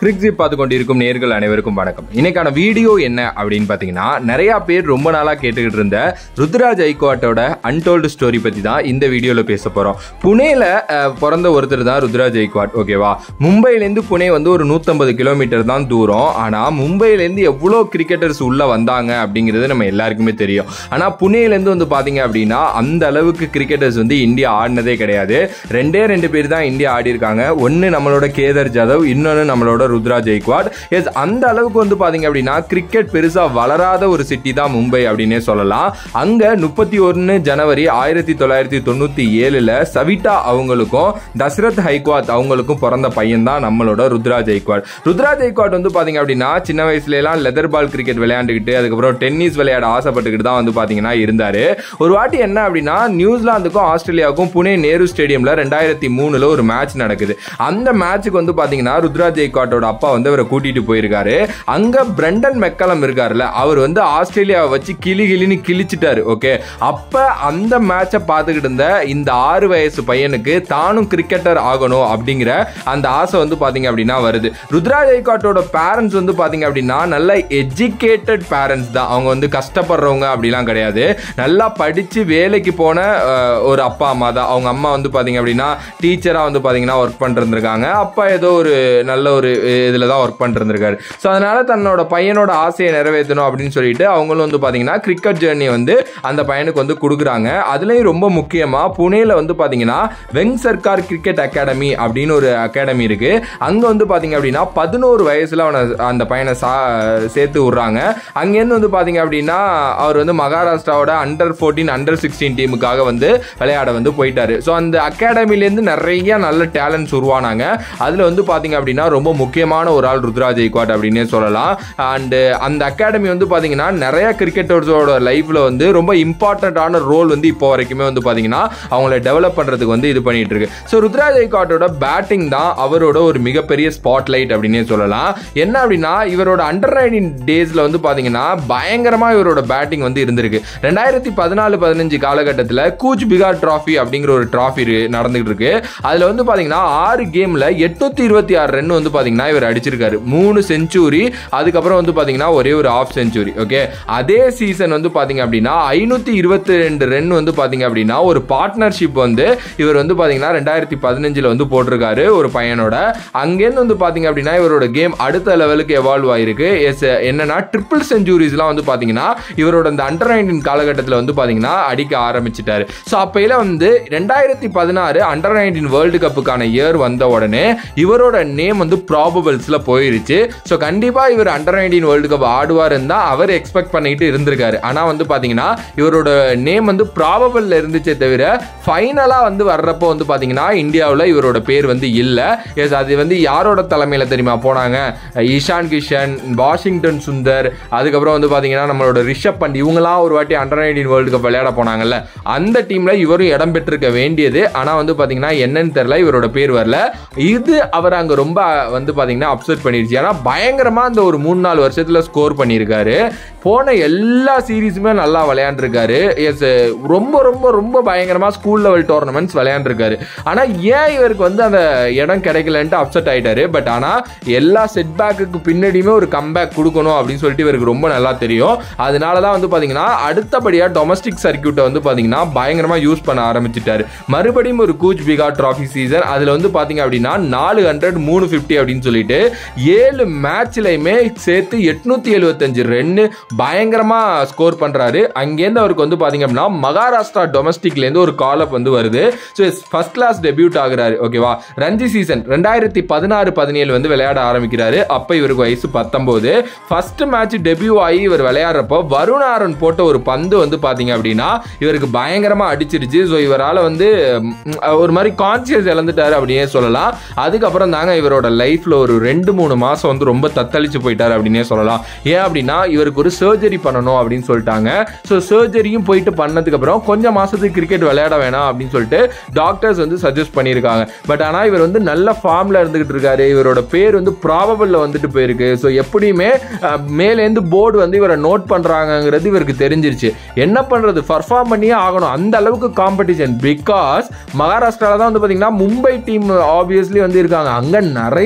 கிரிக்ஸி பார்த்து கொண்டிருக்கும் நேர்கள் அனைவருக்கும் வணக்கம் இன்னைக்கான வீடியோ என்ன அப்படின்னு பார்த்தீங்கன்னா நிறைய பேர் ரொம்ப நாளாக கேட்டுக்கிட்டு இருந்த ருத்ராஜ் ஐகோட்டோட அன்டோல்டு ஸ்டோரி பற்றி தான் இந்த வீடியோவில் பேச போகிறோம் புனேல அஹ், பிறந்த ஒருத்தர் தான் ருத்ராஜ் ஐக்வாட் ஓகேவா மும்பையிலேருந்து புனே வந்து ஒரு நூற்றம்பது கிலோமீட்டர் தான் தூரம் ஆனால் மும்பையிலேருந்து எவ்வளோ கிரிக்கெட்டர்ஸ் உள்ளே வந்தாங்க அப்படிங்கிறது நம்ம எல்லாருக்குமே தெரியும் ஆனால் புனேலேருந்து வந்து பார்த்தீங்க அப்படின்னா அந்த அளவுக்கு கிரிக்கெட்டர்ஸ் வந்து இந்தியா ஆடினதே கிடையாது ரெண்டே ரெண்டு பேர் தான் இந்தியா ஆடி இருக்காங்க ஒன்று நம்மளோட கேதர் ஜாதவ் இன்னொன்று நம்மளோட ருத்ரா ஜெய்க்வாட் எஸ் அந்த அளவுக்கு வந்து பார்த்தீங்க அப்படின்னா கிரிக்கெட் பெருசாக வளராத ஒரு சிட்டி தான் மும்பை அப்படின்னே சொல்லலாம் அங்கே முப்பத்தி ஒன்று ஜனவரி ஆயிரத்தி தொள்ளாயிரத்தி தொண்ணூற்றி ஏழில் சவிதா அவங்களுக்கும் தசரத் ஹைக்வாத் அவங்களுக்கும் பிறந்த பையன் தான் நம்மளோட ருத்ரா ஜெய்க்வாட் ருத்ரா ஜெய்க்வாட் வந்து பார்த்தீங்க அப்படின்னா சின்ன வயசுலலாம் லெதர் பால் கிரிக்கெட் விளையாண்டுக்கிட்டு அதுக்கப்புறம் டென்னிஸ் விளையாட ஆசைப்பட்டுக்கிட்டு தான் வந்து பார்த்தீங்கன்னா இருந்தார் ஒரு வாட்டி என்ன அப்படின்னா நியூசிலாந்துக்கும் ஆஸ்திரேலியாவுக்கும் புனே நேரு ஸ்டேடியமில் ரெண்டாயிரத்தி மூணில் ஒரு மேட்ச் நடக்குது அந்த மேட்ச்சுக்கு வந்து பார்த்தீங்கன்னா ருத்ரா ஜெய்க்வாட்டோட அப்பா வந்து அவரை கூட்டிட்டு போயிருக்காரு அங்க பிரண்டன் மெக்கலம் இருக்காருல்ல அவர் வந்து ஆஸ்திரேலியாவை வச்சு கிளி கிளின்னு கிழிச்சிட்டாரு ஓகே அப்ப அந்த மேட்சை பார்த்துக்கிட்டு இருந்த இந்த ஆறு வயசு பையனுக்கு தானும் கிரிக்கெட்டர் ஆகணும் அப்படிங்கிற அந்த ஆசை வந்து பாத்தீங்க அப்படின்னா வருது ருத்ரா ஜெய்காட்டோட பேரண்ட்ஸ் வந்து பாத்தீங்க அப்படின்னா நல்ல எஜுகேட்டட் பேரண்ட்ஸ் தான் அவங்க வந்து கஷ்டப்படுறவங்க அப்படிலாம் கிடையாது நல்லா படிச்சு வேலைக்கு போன அஹ், ஒரு அப்பா அம்மா தான் அவங்க அம்மா வந்து பாத்தீங்க அப்படின்னா டீச்சரா வந்து பாத்தீங்கன்னா ஒர்க் பண்ணிருந்திருக்காங்க அப்பா ஏதோ ஒரு நல்ல ஒரு இதில் தான் ஒர்க் பண்ணிருந்திருக்காரு ஸோ அதனால தன்னோட பையனோட ஆசையை நிறைவேற்றணும் அப்படின்னு சொல்லிட்டு அவங்களும் வந்து பார்த்தீங்கன்னா கிரிக்கெட் ஜேர்னி வந்து அந்த பையனுக்கு வந்து கொடுக்குறாங்க அதுலேயும் ரொம்ப முக்கியமாக புனேல வந்து பார்த்தீங்கன்னா வெங் சர்க்கார் கிரிக்கெட் அகாடமி அப்படின்னு ஒரு அகாடமி இருக்கு அங்கே வந்து பார்த்தீங்க அப்படின்னா பதினோரு வயசில் அவனை அந்த பையனை சா சேர்த்து விட்றாங்க அங்கேருந்து வந்து பார்த்தீங்க அப்படின்னா அவர் வந்து மகாராஷ்டிராவோட அண்டர் ஃபோர்டீன் அண்டர் சிக்ஸ்டீன் டீமுக்காக வந்து விளையாட வந்து போயிட்டாரு ஸோ அந்த அகாடமிலேருந்து நிறைய நல்ல டேலண்ட்ஸ் உருவானாங்க அதில் வந்து பார்த்தீங்க அப்படின்னா ரொம்ப முக்கியமான ஒரு ஆள் ருத்ரா ஜெய்க்வாட் அப்படின்னே சொல்லலாம் அண்டு அந்த அகாடமி வந்து பார்த்தீங்கன்னா நிறைய கிரிக்கெட்டர்ஸோட லைஃப்பில் வந்து ரொம்ப இம்பார்ட்டண்ட்டான ரோல் வந்து இப்போ வரைக்குமே வந்து பார்த்தீங்கன்னா அவங்கள டெவலப் பண்ணுறதுக்கு வந்து இது பண்ணிட்டு இருக்கு ஸோ ருத்ரா ஜெய்க்வாட்டோட பேட்டிங் தான் அவரோட ஒரு மிகப்பெரிய ஸ்பாட் லைட் அப்படின்னே சொல்லலாம் என்ன அப்படின்னா இவரோட அண்டர் நைன்டீன் டேஸில் வந்து பார்த்தீங்கன்னா பயங்கரமாக இவரோட பேட்டிங் வந்து இருந்திருக்கு ரெண்டாயிரத்தி பதினாலு பதினஞ்சு காலகட்டத்தில் கூச் பிகார் ட்ராஃபி அப்படிங்கிற ஒரு ட்ராஃபி நடந்துகிட்டு இருக்கு அதில் வந்து பார்த்தீங்கன்னா ஆறு கேமில் எட்நூத்தி இருபத்தி ஆறு ரன் வந்து பார்த்தீங்கன்னா இவர் அடிச்சிருக்காரு மூணு செஞ்சுரி அதுக்கப்புறம் வந்து பார்த்தீங்கன்னா ஒரே ஒரு ஆஃப் செஞ்சுரி ஓகே அதே சீசன் வந்து பார்த்தீங்க அப்படின்னா ஐநூற்றி இருபத்தி ரெண்டு ரன் வந்து பார்த்தீங்க அப்படின்னா ஒரு பார்ட்னர்ஷிப் வந்து இவர் வந்து பார்த்தீங்கன்னா ரெண்டாயிரத்தி பதினஞ்சில் வந்து போட்டிருக்காரு ஒரு பையனோட அங்கேருந்து வந்து பார்த்தீங்க அப்படின்னா இவரோட கேம் அடுத்த லெவலுக்கு எவால்வ் ஆயிருக்கு எஸ் என்னன்னா ட்ரிபிள் செஞ்சுரிஸ்லாம் வந்து பார்த்தீங்கன்னா இவரோட இந்த அண்டர் நைன்டீன் காலகட்டத்தில் வந்து பார்த்தீங்கன்னா அடிக்க ஆரம்பிச்சிட்டாரு ஸோ அப்பையில வந்து ரெண்டாயிரத்தி பதினாறு அண்டர் நைன்டீன் வேர்ல்டு கப்புக்கான இயர் வந்த உடனே இவரோட நேம் வந்து ப்ராபபிள்ஸில் போயிருச்சு ஸோ கண்டிப்பாக இவர் அண்டர் நைன்டீன் வேர்ல்டு கப் ஆடுவாருன்னு தான் அவர் எக்ஸ்பெக்ட் பண்ணிட்டு இருந்திருக்காரு ஆனால் வந்து பார்த்தீங்கன்னா இவரோட நேம் வந்து ப்ராபபிளில் இருந்துச்சே தவிர ஃபைனலாக வந்து வர்றப்போ வந்து பார்த்தீங்கன்னா இந்தியாவில் இவரோட பேர் வந்து இல்லை எஸ் அது வந்து யாரோட தலைமையில் தெரியுமா போனாங்க ஈஷான் கிஷன் வாஷிங்டன் சுந்தர் அதுக்கப்புறம் வந்து பார்த்தீங்கன்னா நம்மளோட ரிஷப் பண்ட் இவங்களாம் ஒரு வாட்டி அண்டர் நைன்டீன் வேர்ல்டு கப் விளையாட போனாங்கல்ல அந்த டீமில் இவரும் இடம் பெற்றிருக்க வேண்டியது ஆனால் வந்து பார்த்தீங்கன்னா என்னன்னு தெரியல இவரோட பேர் வரல இது அவர் அங்கே ரொம்ப வந்து பார்த்தீங்கன்னா அப்செட் பண்ணிருச்சு ஏன்னா பயங்கரமாக அந்த ஒரு மூணு நாலு வருஷத்தில் ஸ்கோர் பண்ணியிருக்காரு போன எல்லா சீரீஸுமே நல்லா விளையாண்டுருக்காரு எஸ் ரொம்ப ரொம்ப ரொம்ப பயங்கரமாக ஸ்கூல் லெவல் டோர்னமெண்ட்ஸ் விளையாண்டுருக்காரு ஆனால் ஏன் இவருக்கு வந்து அந்த இடம் கிடைக்கலன்ட்டு அப்செட் ஆயிட்டாரு பட் ஆனால் எல்லா செட்பேக்குக்கு பின்னாடியுமே ஒரு கம்பேக் கொடுக்கணும் அப்படின்னு சொல்லிட்டு இவருக்கு ரொம்ப நல்லா தெரியும் அதனால தான் வந்து பார்த்தீங்கன்னா அடுத்தபடியாக டொமஸ்டிக் சர்க்கியூட்டை வந்து பார்த்தீங்கன்னா பயங்கரமாக யூஸ் பண்ண ஆரம்பிச்சிட்டாரு மறுபடியும் ஒரு கூச் பிகா ட்ராஃபி சீசன் அதில் வந்து பார்த்தீங்க அப்படின்னா நாலு ஹண்ட்ரட் மூணு ஃபிஃப்டி அப்படின்னு சொல்லிட்டு ஏழு மேட்ச்லையுமே சேர்த்து எட்நூத்தி எழுபத்தஞ்சு ரன்னு பயங்கரமாக ஸ்கோர் பண்ணுறாரு அங்கேருந்து அவருக்கு வந்து பார்த்தீங்க அப்படின்னா மகாராஷ்டிரா டொமஸ்டிக்லேருந்து ஒரு கால் அப் வந்து வருது ஸோ ஃபர்ஸ்ட் கிளாஸ் டெபியூட் ஆகுறாரு ஓகேவா ரஞ்சி சீசன் ரெண்டாயிரத்தி பதினாறு பதினேழு வந்து விளையாட ஆரம்பிக்கிறாரு அப்போ இவருக்கு வயசு பத்தொம்போது ஃபர்ஸ்ட் மேட்ச் டெபியூ ஆகி இவர் விளையாடுறப்போ வருண் ஆரன் போட்ட ஒரு பந்து வந்து பார்த்தீங்க அப்படின்னா இவருக்கு பயங்கரமாக அடிச்சிருச்சு ஸோ இவரால் வந்து ம், ஒரு மாதிரி கான்சியஸ் இழந்துட்டாரு அப்படின்னே சொல்லலாம் அதுக்கப்புறம் தாங்க இவரோட லைஃப்பில் ஒரு ரெண்டு மூணு மாதம் வந்து ரொம்ப தத்தளிச்சு போயிட்டாரு அப்படின்னே சொல்லலாம் ஏன் அப்படின்னா இவருக்கு ஒரு சர்ஜரி பண்ணணும் அப்படின்னு சொல்லிட்டாங்க ஸோ சர்ஜரியும் போயிட்டு பண்ணதுக்கப்புறம் கொஞ்சம் மாதத்துக்கு கிரிக்கெட் விளையாட வேணாம் அப்படின்னு சொல்லிட்டு டாக்டர்ஸ் வந்து சஜஸ்ட் பண்ணியிருக்காங்க பட் ஆனால் இவர் வந்து நல்ல ஃபார்மில் இருந்துகிட்டு இருக்காரு இவரோட பேர் வந்து ப்ராபபிளில் வந்துட்டு போயிருக்கு ஸோ எப்படியுமே அஹ், மேலேருந்து போர்டு வந்து இவரை நோட் பண்ணுறாங்கங்கிறது இவருக்கு தெரிஞ்சிருச்சு என்ன பண்ணுறது பர்ஃபார்ம் பண்ணியே ஆகணும் அந்த அளவுக்கு காம்படிஷன் பிகாஸ் மகாராஷ்டிராவில் தான் வந்து பார்த்தீங்கன்னா மும்பை டீம் ஆப்வியஸ்லி வந்து இருக்காங்க அங்கே நிறைய talent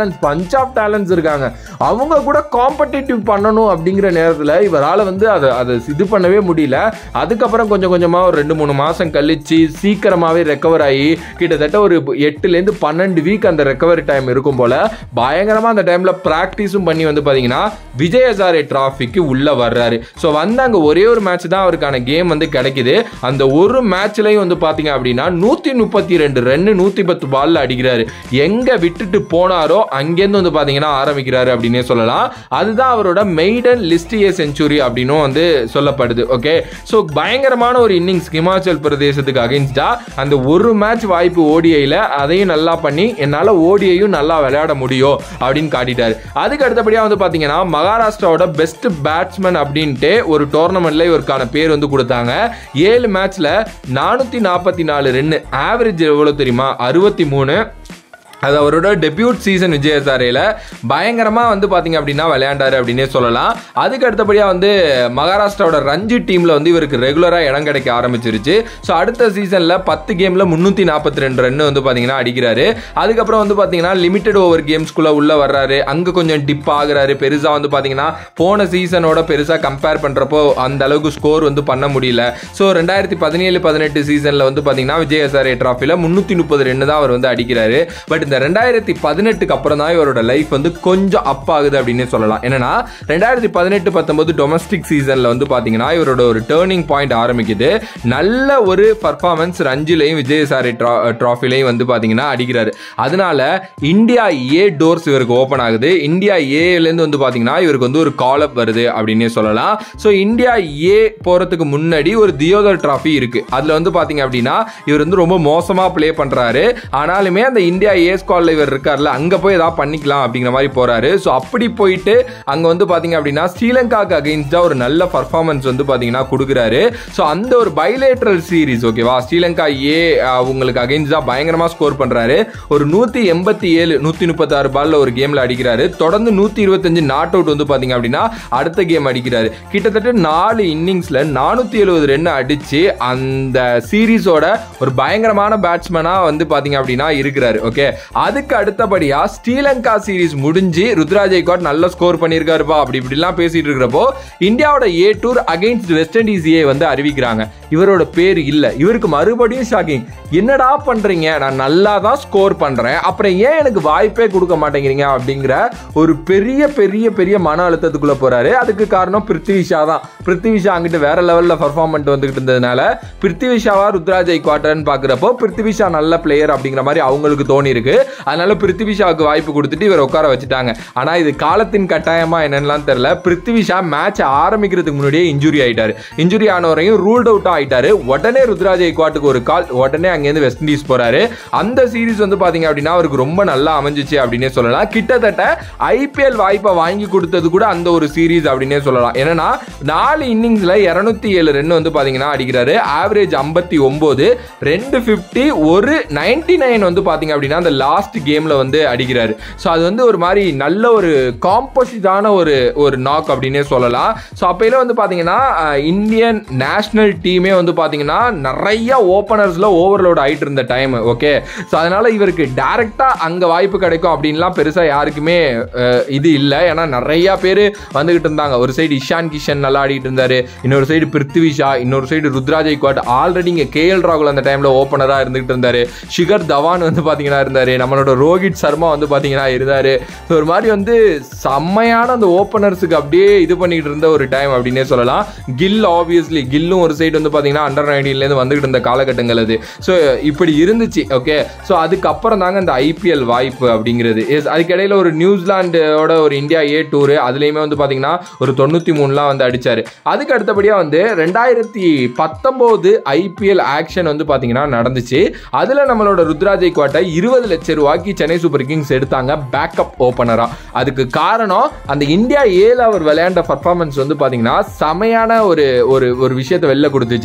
talents bunch of talents இருக்காங்க அவங்க கூட காம்படிட்டிவ் பண்ணணும் அப்படிங்கிற நேரத்தில் இவரால் வந்து அதை அதை இது பண்ணவே முடியல அதுக்கப்புறம் கொஞ்சம் கொஞ்சமாக ஒரு ரெண்டு மூணு மாதம் கழிச்சு சீக்கிரமாகவே ரெக்கவர் ஆகி கிட்டத்தட்ட ஒரு எட்டுலேருந்து பன்னெண்டு வீக் அந்த ரெக்கவரி டைம் இருக்கும் போல் பயங்கரமாக அந்த டைமில் ப்ராக்டிஸும் பண்ணி வந்து பார்த்தீங்கன்னா விஜய் ஹசாரே டிராஃபிக்கு உள்ளே வர்றாரு ஸோ வந்து அங்கே ஒரே ஒரு மேட்ச் தான் அவருக்கான கேம் வந்து கிடைக்குது அந்த ஒரு மேட்ச்லையும் வந்து பார்த்தீங்க அப்படின்னா நூற்றி முப்பத்தி ரெண்டு ரன்னு நூற்றி பத்து பால்ல அடிக்கிறாரு எங்கே விட்டுட்டு போனாரோ அங்கேருந்து வந்து பார்த்தீங்கன்னா ஆரம்பிக்கிறாரு அப்படின்னே சொல்லலாம் அதுதான் அவரோட மெய்டன் லிஸ்ட் ஏ செஞ்சுரி அப்படின்னும் வந்து சொல்லப்படுது ஓகே ஸோ பயங்கரமான ஒரு இன்னிங்ஸ் ஹிமாச்சல் பிரதேசத்துக்கு அகைன்ஸ்டா அந்த ஒரு மேட்ச் வாய்ப்பு ஓடிஐயில் அதையும் நல்லா பண்ணி என்னால் ஓடியையும் நல்லா விளையாட முடியும் அப்படின்னு காட்டிட்டாரு அதுக்கு அடுத்தபடியாக வந்து பார்த்தீங்கன்னா மகாராஷ்டிராவோட பெஸ்ட் பேட்ஸ்மேன் அப்படின்ட்டு ஒரு டோர்னமெண்ட்ல இவருக்கான பேர் வந்து கொடுத்தாங்க ஏழு மேட்ச்ல நானூற்றி நாற்பத்தி நாலு ரென்னு ஆவரேஜ் எவ்வளோ தெரியுமா அறுபத்தி மூணு அது அவரோட டெபியூட் சீசன் விஜயசாரையில் பயங்கரமாக வந்து பார்த்தீங்க அப்படின்னா விளையாண்டாரு அப்படின்னே சொல்லலாம் அதுக்கு அடுத்தபடியாக வந்து மகாராஷ்டிராவோட ரஞ்சி டீமில் வந்து இவருக்கு ரெகுலராக இடம் கிடைக்க ஆரம்பிச்சிருச்சு ஸோ அடுத்த சீசனில் பத்து கேமில் முந்நூற்றி நாற்பத்தி ரெண்டு ரன் வந்து பார்த்தீங்கன்னா அடிக்கிறாரு அதுக்கப்புறம் வந்து பார்த்தீங்கன்னா லிமிட்டட் ஓவர் கேம்ஸ்குள்ளே உள்ளே வர்றாரு அங்கே கொஞ்சம் டிப் ஆகுறாரு பெருசாக வந்து பார்த்தீங்கன்னா போன சீசனோட பெருசாக கம்பேர் பண்ணுறப்போ அந்த அளவுக்கு ஸ்கோர் வந்து பண்ண முடியல ஸோ ரெண்டாயிரத்தி பதினேழு பதினெட்டு சீசனில் வந்து பார்த்தீங்கன்னா விஜய் ஹசாரே ட்ராஃபியில் முந்நூற்றி முப்பது ரெண்டு தான் அவர் வந்து அடிக்கிறாரு பட் இந்த ரெண்டாயிரத்தி பதினெட்டுக்கு அப்புறம் தான் இவரோட லைஃப் வந்து கொஞ்சம் அப் ஆகுது அப்படின்னு சொல்லலாம் என்னன்னா ரெண்டாயிரத்தி பதினெட்டு பத்தொன்பது டொமஸ்டிக் சீசனில் வந்து பார்த்தீங்கன்னா இவரோட ஒரு டேர்னிங் பாயிண்ட் ஆரம்பிக்குது நல்ல ஒரு பர்ஃபார்மன்ஸ் ரஞ்சிலையும் விஜயசாரி ட்ரா ட்ராஃபிலையும் வந்து பார்த்தீங்கன்னா அடிக்கிறாரு அதனால இந்தியா ஏ டோர்ஸ் இவருக்கு ஓப்பன் ஆகுது இந்தியா ஏலேருந்து வந்து பார்த்தீங்கன்னா இவருக்கு வந்து ஒரு கால் அப் வருது அப்படின்னே சொல்லலாம் ஸோ இந்தியா ஏ போகிறதுக்கு முன்னாடி ஒரு தியோதர் ட்ராஃபி இருக்கு அதில் வந்து பார்த்தீங்க அப்படின்னா இவர் வந்து ரொம்ப மோசமாக ப்ளே பண்ணுறாரு ஆனாலுமே அந்த இந்தியா ஏ ஸ்குவாடில் இவர் இருக்கார்ல அங்கே போய் ஏதாவது பண்ணிக்கலாம் அப்படிங்கிற மாதிரி போகிறாரு ஸோ அப்படி போயிட்டு அங்கே வந்து பார்த்தீங்க அப்படின்னா ஸ்ரீலங்காக்கு அகெயின்ஸ்டாக ஒரு நல்ல பர்ஃபார்மன்ஸ் வந்து பார்த்தீங்கன்னா கொடுக்குறாரு ஸோ அந்த ஒரு பைலேட்ரல் சீரிஸ் ஓகேவா ஸ்ரீலங்கா ஏ உங்களுக்கு அகெயின்ஸ்டாக பயங்கரமாக ஸ்கோர் பண்ணுறாரு ஒரு நூற்றி எண்பத்தி ஏழு நூற்றி முப்பத்தாறு பாலில் ஒரு கேமில் அடிக்கிறாரு தொடர்ந்து நூற்றி இருபத்தஞ்சு நாட் அவுட் வந்து பார்த்தீங்க அப்படின்னா அடுத்த கேம் அடிக்கிறாரு கிட்டத்தட்ட நாலு இன்னிங்ஸில் நானூற்றி எழுபது ரன் அடித்து அந்த சீரீஸோட ஒரு பயங்கரமான பேட்ஸ்மேனாக வந்து பார்த்தீங்க அப்படின்னா இருக்கிறாரு ஓகே அதுக்கு அடுத்தபடியா ஸ்ரீலங்கா சீரிஸ் முடிஞ்சு ருத்ராஜ் ஐகாட் நல்ல ஸ்கோர் பண்ணியிருக்காருப்பா அப்படி இப்படிலாம் பேசிட்டு இருக்கிறப்போ இந்தியாவோட A tour against West Indies A வந்து அறிவிக்கிறாங்க இவரோட பேர் இல்ல இவருக்கு மறுபடியும் ஷாக்கிங் என்னடா பண்றீங்க நான் நல்லா தான் ஸ்கோர் பண்றேன் அப்புறம் ஏன் எனக்கு வாய்ப்பே கொடுக்க மாட்டேங்கிறீங்க அப்படிங்கிற ஒரு பெரிய பெரிய பெரிய மன அழுத்தத்துக்குள்ள போறாரு அதுக்கு காரணம் பிருத்திவிஷா தான் பிருத்திவிஷா அங்கிட்டு வேற லெவல்ல பர்ஃபார்மன்ட் வந்துகிட்டு இருந்ததுனால பிருத்திவிஷாவா ருத்ராஜ் ஐக்வாட்டர்னு பாக்குறப்போ பிருத்திவிஷா நல்ல பிளேயர் அப்படிங்கிற மாதிரி அவங்களுக்கு தோணி இருக்கு அதனால பிருத்திவிஷாவுக்கு வாய்ப்பு கொடுத்துட்டு இவர் உட்கார வச்சுட்டாங்க ஆனா இது காலத்தின் கட்டாயமா என்னன்னுலாம் தெரியல பிருத்திவிஷா மேட்ச் ஆரம்பிக்கிறதுக்கு முன்னாடியே இன்ஜுரி ஆயிட்டாரு இன்ஜுரி ஆனவரையும் ரூல்ட் அவுட் ஆயிட்டாரு உடனே ருத்ராஜ் ஐக்வாட்டுக்கு ஒரு கால் உடனே அங்கேருந்து வெஸ்ட் இண்டீஸ் போறாரு அந்த சீரிஸ் வந்து பாத்தீங்க அப்படின்னா அவருக்கு ரொம்ப நல்லா அமைஞ்சிச்சு அப்படின்னே சொல்லலாம் கிட்டத்தட்ட ஐபிஎல் வாய்ப்பை வாங்கி கொடுத்தது கூட அந்த ஒரு சீரீஸ் அப்படின்னே சொல்லலாம் என்னன்னா நாலு இன்னிங்ஸ்ல இருநூத்தி ஏழு ரன் வந்து பாத்தீங்கன்னா அடிக்கிறாரு ஆவரேஜ் ஐம்பத்தி ஒன்பது ரெண்டு ஃபிஃப்டி ஒரு நைன்டி நைன் வந்து பாத்தீங்க அப்படின்னா அந்த லாஸ்ட் கேம்ல வந்து அடிக்கிறாரு ஸோ அது வந்து ஒரு மாதிரி நல்ல ஒரு காம்போசிட்டான ஒரு ஒரு நாக் அப்படின்னே சொல்லலாம் ஸோ அப்பையில வந்து பாத்தீங்கன்னா அஹ், இந்தியன் நேஷனல் டீமே வந்து பாத்தீங்கன்னா நிறைய ஓப்பனர்ஸ்ல ஓவர்லோட் ஆயிட்டு இருந்த டைம் ஓகே ஸோ அதனால இவருக்கு டைரக்டா அங்க வாய்ப்பு கிடைக்கும் அப்படின்லாம் பெருசா யாருக்குமே அஹ், இது இல்லை ஏன்னா நிறைய பேர் வந்துகிட்டு இருந்தாங்க ஒரு சைடு இஷான் கிஷன் நல்லா ஆடிட்டு இருந்தாரு இன்னொரு சைடு பிருத்திவிஷா இன்னொரு சைடு ருத்ராஜ் ஐக்வாட் ஆல்ரெடி இங்க கே எல் ராகுல் அந்த டைம்ல ஓப்பனரா இருந்துகிட்டு இருந்தாரு ஷிகர் தவான் வந்து பாத்தீங்கன்னா இருந்தாரு நம்மளோட ரோஹித் சர்மா வந்து பாத்தீங்கன்னா இருந்தாரு So ஒரு மாதிரி வந்து செம்மையான அந்த ஓப்பனர்ஸுக்கு அப்படியே இது பண்ணிட்டு இருந்த ஒரு டைம் அப்படின்னே சொல்லலாம் கில் ஆப்வியஸ்லி கில்லும் ஒரு சைடு வந்து பாத்தீங்கன்னா அண்டர் நைன்டீன்லேருந்து வந்துகிட்டு இருந்த காலகட்டங்கள் அது ஸோ இப்படி இருந்துச்சு ஓகே ஸோ அதுக்கப்புறம் தாங்க இந்த ஐபிஎல் வாய்ப்பு அப்படிங்கிறது எஸ் அதுக்கிடையில ஒரு நியூசிலாண்டோட ஒரு இந்தியா ஏ டூரு அதுலேயுமே வந்து பார்த்தீங்கன்னா ஒரு தொண்ணூற்றி மூணுலாம் வந்து அடிச்சாரு அதுக்கு அடுத்தபடியாக வந்து ரெண்டாயிரத்தி பத்தொம்போது ஐபிஎல் ஆக்ஷன் வந்து பார்த்தீங்கன்னா நடந்துச்சு அதில் நம்மளோட ருத்ராஜை கோட்டை இருபது லட்சம் ரூபாய்க்கு சென்னை சூப்பர் கிங்ஸ் எடுத்தாங்க பேக்கப் ஓப்பனராக அதுக்கு காரணம் அந்த இந்தியா ஏல அவர் விளையாண்ட பர்ஃபார்மன்ஸ் வந்து பார்த்தீங்கன்னா செமையான ஒரு ஒரு ஒரு விஷயத்தை வெளில கொடுத்துச்சு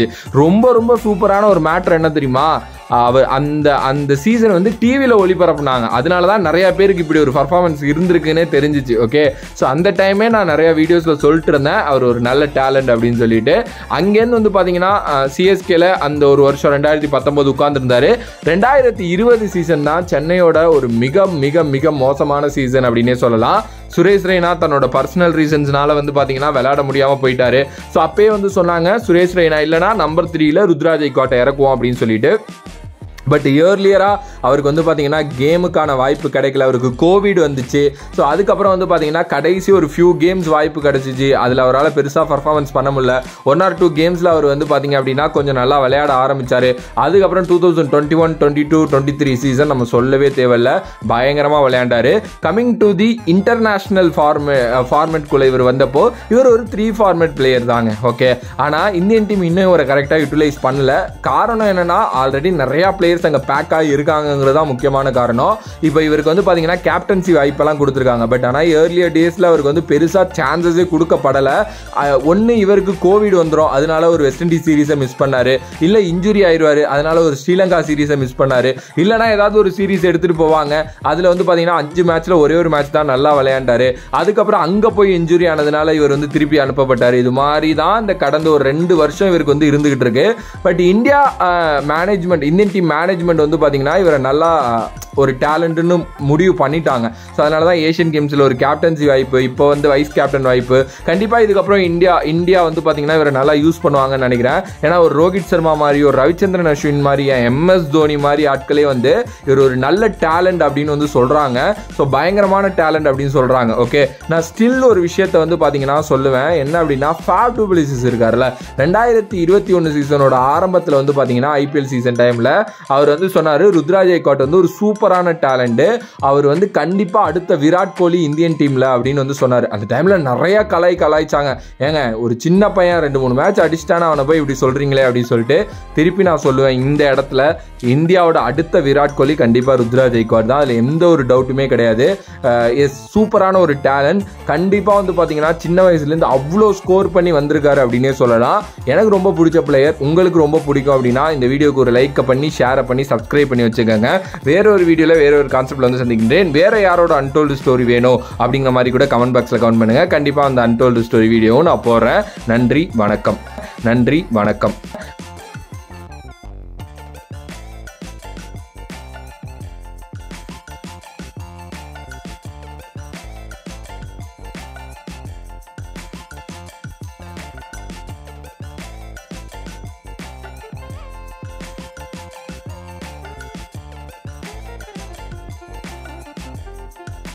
இருந்துச்சு ரொம்ப ரொம்ப சூப்பரான ஒரு மேட்ரு என்ன தெரியுமா அவர் அந்த அந்த சீசன் வந்து டிவியில் ஒளிபரப்புனாங்க அதனால தான் நிறைய பேருக்கு இப்படி ஒரு பர்ஃபார்மன்ஸ் இருந்திருக்குன்னே தெரிஞ்சிச்சு ஓகே ஸோ அந்த டைமே நான் நிறைய வீடியோஸில் சொல்லிட்டு இருந்தேன் அவர் ஒரு நல்ல டேலண்ட் அப்படின்னு சொல்லிட்டு அங்கேருந்து வந்து பார்த்தீங்கன்னா சிஎஸ்கேல அந்த ஒரு வருஷம் ரெண்டாயிரத்தி பத்தொம்போது உட்காந்துருந்தாரு ரெண்டாயிரத்தி இருபது சீசன் தான் சென்னையோட ஒரு மிக மிக மிக மோசமான சீசன் அப்படின்னே சொல்லலாம் சுரேஷ் ரெய்னா தன்னோட பர்சனல் ரீசன்ஸ்னால வந்து பார்த்தீங்கன்னா விளையாட முடியாமல் போயிட்டாரு ஸோ அப்பயே வந்து சொன்னாங்க சுரேஷ் ரெய்னா இல்லைனா நம்பர் த்ரீல ருத்ராஜ் ஐகாட்டை இறக்குவோம் அப்படின்னு சொல்லிட்டு பட் இயர்லியராக அவருக்கு வந்து பார்த்தீங்கன்னா கேமுக்கான வாய்ப்பு கிடைக்கல அவருக்கு கோவிட் வந்துச்சு ஸோ அதுக்கப்புறம் வந்து பார்த்தீங்கன்னா கடைசி ஒரு ஃபியூ கேம்ஸ் வாய்ப்பு கிடச்சிச்சு அதில் அவரால் பெருசாக பர்ஃபார்மன்ஸ் பண்ண முடியல ஒன் ஆர் டூ கேம்ஸில் அவர் வந்து பார்த்தீங்க அப்படின்னா கொஞ்சம் நல்லா விளையாட ஆரம்பிச்சார் அதுக்கப்புறம் two thousand twenty one twenty two twenty three season நம்ம சொல்லவே தேவையில்ல பயங்கரமாக விளையாண்டாரு கமிங் டு தி இன்டர்நேஷ்னல் ஃபார்மே ஃபார்மெட்குள்ளே இவர் வந்தப்போ இவர் ஒரு த்ரீ ஃபார்மெட் பிளேயர் தாங்க ஓகே ஆனால் இந்தியன் டீம் இன்னும் இவரை கரெக்டாக யூட்டிலைஸ் பண்ணல காரணம் என்னன்னா ஆல்ரெடி நிறையா பிளேயர்ஸ் அங்கே பேக் ஆகி இருக்காங்கிறது தான் முக்கியமான காரணம் இப்போ இவருக்கு வந்து பார்த்தீங்கன்னா கேப்டன்சி வாய்ப்பெல்லாம் கொடுத்துருக்காங்க பட் ஆனால் ஏர்லியர் டேஸில் அவருக்கு வந்து பெருசாக சான்சஸே கொடுக்கப்படலை ஒன்று இவருக்கு கோவிட் வந்துடும் அதனால ஒரு வெஸ்ட் இண்டீஸ் சீரீஸை மிஸ் பண்ணாரு இல்லை இன்ஜுரி ஆயிடுவார் அதனால ஒரு ஸ்ரீலங்கா சீரீஸை மிஸ் பண்ணாரு இல்லைனா ஏதாவது ஒரு சீரீஸ் எடுத்துகிட்டு போவாங்க அதில் வந்து பார்த்தீங்கன்னா அஞ்சு மேட்ச்சில் ஒரே ஒரு மேட்ச் தான் நல்லா விளையாண்டாரு அதுக்கப்புறம் அங்கே போய் இன்ஜுரி ஆனதுனால இவர் வந்து திருப்பி அனுப்பப்பட்டார் இது மாதிரி தான் இந்த கடந்த ஒரு ரெண்டு வருஷம் இவருக்கு வந்து இருந்துகிட்டு இருக்கு but India management Indian team management வந்து பார்த்தீங்கன்னா இவரை நல்லா ஒரு டேலண்ட்னு முடிவு பண்ணிட்டாங்க ஸோ அதனால தான் ஏஷியன் கேம்ஸில் ஒரு கேப்டன்சி வாய்ப்பு இப்போ வந்து வைஸ் கேப்டன் வாய்ப்பு கண்டிப்பாக இதுக்கப்புறம் இந்தியா இந்தியா வந்து பார்த்தீங்கன்னா இவரை நல்லா யூஸ் பண்ணுவாங்கன்னு நினைக்கிறேன் ஏன்னா ஒரு ரோஹித் சர்மா மாதிரி ஒரு ரவிச்சந்திரன் அஸ்வின் மாதிரி எம்எஸ் தோனி மாதிரி ஆட்களே வந்து இவர் ஒரு நல்ல டேலண்ட் அப்படின்னு வந்து சொல்கிறாங்க ஸோ பயங்கரமான டேலண்ட் அப்படின்னு சொல்கிறாங்க ஓகே நான் ஸ்டில் ஒரு விஷயத்தை வந்து பார்த்தீங்கன்னா சொல்லுவேன் என்ன அப்படின்னா ஃபேப் டூபிளிசிஸ் இருக்கார்ல ரெண்டாயிரத்தி இருபத்தி ஒன்று சீசனோட ஆரம்பத்தில் வந்து பார்த்தீங்கன்னா ஐபிஎல் சீசன் டைமில் அவர் வந்து சொன்னார் ருத்ராஜ் ஐகாட் வந்து ஒரு சூப்பரான டேலண்ட்டு அவர் வந்து கண்டிப்பாக அடுத்த விராட் கோலி இந்தியன் டீமில் அப்படின்னு வந்து சொன்னார் அந்த டைமில் நிறைய கலாய் கலாய்ச்சாங்க ஏங்க ஒரு சின்ன பையன் ரெண்டு மூணு மேட்ச் அடிச்சிட்டானா அவனை போய் இப்படி சொல்கிறீங்களே அப்படின்னு சொல்லிட்டு திருப்பி நான் சொல்லுவேன் இந்த இடத்துல இந்தியாவோட அடுத்த விராட் கோலி கண்டிப்பாக ருத்ராஜ் ஐகாட் தான் அதில் எந்த ஒரு டவுட்டுமே கிடையாது எஸ் சூப்பரான ஒரு டேலண்ட் கண்டிப்பாக வந்து பார்த்தீங்கன்னா சின்ன வயசுலேருந்து அவ்வளோ ஸ்கோர் பண்ணி வந்திருக்காரு அப்படின்னே சொல்லலாம் எனக்கு ரொம்ப பிடிச்ச பிளேயர் உங்களுக்கு ரொம்ப பிடிக்கும் அப்படின்னா இந்த வீடியோக்கு ஒரு லைக்கை பண்ணி ஷேரை பண்ணி சப்ஸ்கிரைப் பண்ணி வச்சுக்கோங்க வேற ஒரு வீடியோவில் வேற ஒரு கான்செப்ட்ல வந்து சந்திக்கின்றேன் வேற யாரோட அன்டோல்டு ஸ்டோரி வேணும் அப்படிங்கிற மாதிரி கூட கமெண்ட் பாக்ஸில் கமெண்ட் பண்ணுங்க கண்டிப்பாக அந்த அன்டோல்டு ஸ்டோரி வீடியோவும் நான் போடுறேன் நன்றி வணக்கம் நன்றி வணக்கம்